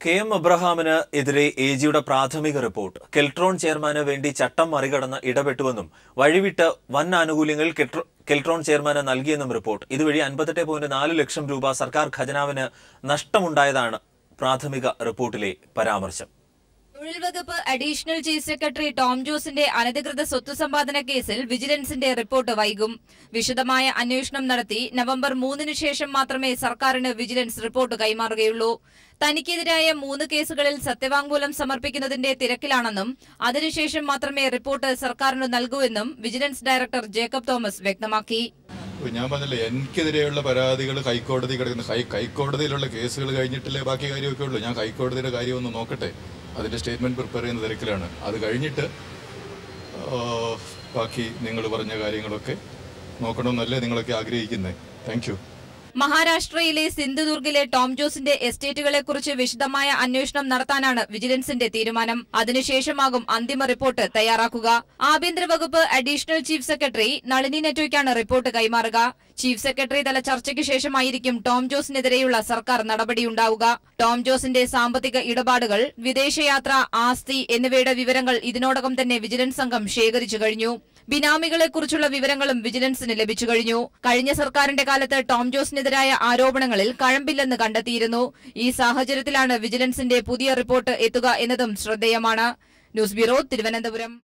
K M അബ്രഹാമിന് എതിരെ A ജിയുടെ പ്രാഥമിക റിപ്പോർട്ട് കെൽട്രോൺ ചെയർമാന് വേണ്ടി ചട്ടം മറികടന്ന് ഇടപെട്ടുവെന്നും വഴിവിട്ട് വൻ ആനുകൂല്യങ്ങൾ കെട്രോ- കെൽട്രോൺ ചെയർമാന് നൽകിയെന്നും റിപ്പോർട്ട് ഇതുവഴി അൻപത്തെട്ട് പോയിന്റ് നാല് ലക്ഷം രൂപ സർക്കാർ ഖജനാവിന് നഷ്ടമുണ്ടായതാണ് പ്രാഥമിക റിപ്പോർട്ടിലെ പരാമർശം തൊഴിൽ വകുപ്പ് അഡീഷണൽ ചീഫ് സെക്രട്ടറി ടോം ജോസിന്റെ അനധികൃത സ്വത്ത് സമ്പാദന കേസിൽ വിജിലൻസിന്റെ റിപ്പോർട്ട് വൈകും വിശദമായ അന്വേഷണം നടത്തി നവംബർ മൂന്നിന് ശേഷം മാത്രമേ സർക്കാരിന് വിജിലൻസ് റിപ്പോർട്ട് കൈമാറുകയുള്ളൂ തനിക്കെതിരായ മൂന്ന് കേസുകളിൽ സത്യവാങ്മൂലം സമർപ്പിക്കുന്നതിന്റെ തിരക്കിലാണെന്നും അതിനുശേഷം മാത്രമേ റിപ്പോർട്ട് സർക്കാരിന് നൽകൂ എന്നും വിജിലൻസ് ഡയറക്ടർ ജേക്കബ് തോമസ് വ്യക്തമാക്കി ഇപ്പൊ ഞാൻ പറഞ്ഞില്ലേ എനിക്കെതിരെയുള്ള പരാതികൾ ഹൈക്കോടതി കിടക്കുന്ന ഹൈ ഹൈക്കോടതിയിലുള്ള കേസുകൾ കഴിഞ്ഞിട്ടില്ലേ ബാക്കി കാര്യമൊക്കെ ഉള്ളൂ ഞാൻ ഹൈക്കോടതിയുടെ കാര്യം ഒന്ന് നോക്കട്ടെ അതിന്റെ സ്റ്റേറ്റ്മെന്റ് പ്രിപ്പയർ ചെയ്യുന്ന തിരക്കിലാണ് അത് കഴിഞ്ഞിട്ട് ആ, ബാക്കി നിങ്ങൾ പറഞ്ഞ കാര്യങ്ങളൊക്കെ നോക്കണമെന്നല്ലേ നിങ്ങളൊക്കെ ആഗ്രഹിക്കുന്നത് താങ്ക് യു മഹാരാഷ്ട്രയിലെ സിന്ധുദുർഗിലെ ടോം ജോസിന്റെ എസ്റ്റേറ്റുകളെക്കുറിച്ച് വിശദമായ അന്വേഷണം നടത്താനാണ് വിജിലൻസിന്റെ തീരുമാനം അതിനുശേഷമാകും അന്തിമ റിപ്പോർട്ട് തയ്യാറാക്കുക ആഭ്യന്തര വകുപ്പ് അഡീഷണൽ ചീഫ് സെക്രട്ടറി നളിനി നെറ്റോയ്ക്കാണ് റിപ്പോർട്ട് കൈമാറുക ചീഫ് സെക്രട്ടറി തല ചർച്ചയ്ക്ക് ശേഷമായിരിക്കും ടോം ജോസിനെതിരെയുള്ള സർക്കാർ നടപടിയുണ്ടാവുക ടോം ജോസിന്റെ സാമ്പത്തിക ഇടപാടുകൾ വിദേശയാത്ര ആസ്തി എന്നിവയുടെ വിവരങ്ങൾ ഇതിനോടകം തന്നെ വിജിലൻസ് സംഘം ശേഖരിച്ചു കഴിഞ്ഞു ബിനാമികളെക്കുറിച്ചുള്ള വിവരങ്ങളും വിജിലൻസിന് ലഭിച്ചു കഴിഞ്ഞു കഴിഞ്ഞ സർക്കാരിന്റെ കാലത്ത് ടോം ജോസിനെതിരായ ആരോപണങ്ങളിൽ കഴമ്പില്ലെന്ന് കണ്ടെത്തിയിരുന്നു ഈ സാഹചര്യത്തിലാണ് വിജിലൻസിന്റെ പുതിയ റിപ്പോർട്ട് എത്തുക എന്നതും ശ്രദ്ധേയമാണ് ന്യൂസ് ബ്യൂറോ തിരുവനന്തപുരം